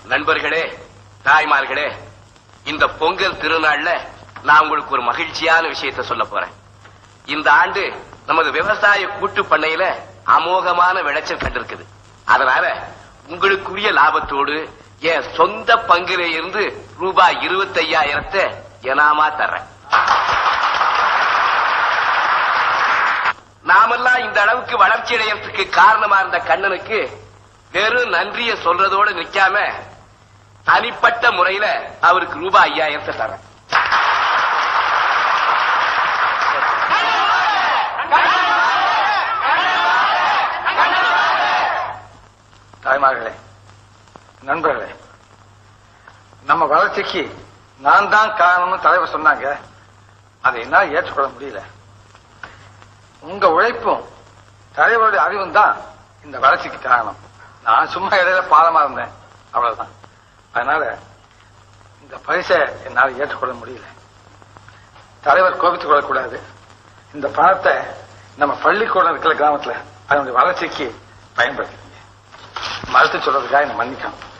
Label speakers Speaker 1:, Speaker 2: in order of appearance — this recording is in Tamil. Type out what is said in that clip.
Speaker 1: நண்பர்களே தாய்மார்களே இந்த பொங்கல் திருநாள்ல நான் உங்களுக்கு ஒரு மகிழ்ச்சியான விஷயத்தை சொல்ல போறேன் இந்த ஆண்டு நமது விவசாய கூட்டு பண்ணையில அமோகமான விளைச்சல் கண்டிருக்குது அதனால உங்களுக்குரிய லாபத்தோடு என் சொந்த பங்கில இருந்து ரூபாய் இருபத்தி ஐயாயிரத்தை எனாமா தர்றேன் நாமெல்லாம் இந்த அளவுக்கு வளர்ச்சி அடையறதுக்கு காரணமா இருந்த கண்ணனுக்கு வெறும் நன்றிய சொல்றதோட நிக்காம தனிப்பட்ட முறையில அவருக்கு ரூபாய் ஐயாயிரத்தை தரேன்
Speaker 2: தாய்மார்களே நண்பர்களே நம்ம வளர்ச்சிக்கு நான் தான் காரணம்னு தலைவர் சொன்னாங்க அதை என்னால் ஏற்றுக்கொள்ள முடியல உங்க உழைப்பும் தலைவருடைய அறிவும் தான் இந்த வளர்ச்சிக்கு காரணம் நான் சும்மா இடையில பாலமா இருந்தேன் அவ்வளவுதான் அதனால இந்த பரிசை என்னால் ஏற்றுக்கொள்ள முடியல தலைவர் கோபித்துக் கொள்ளக்கூடாது இந்த பணத்தை நம்ம பள்ளிக்கூடம் இருக்கிற கிராமத்துல அதனுடைய வளர்ச்சிக்கு பயன்படுத்திங்க மறுத்து சொல்றதுக்காக என்ன மன்னிக்கணும்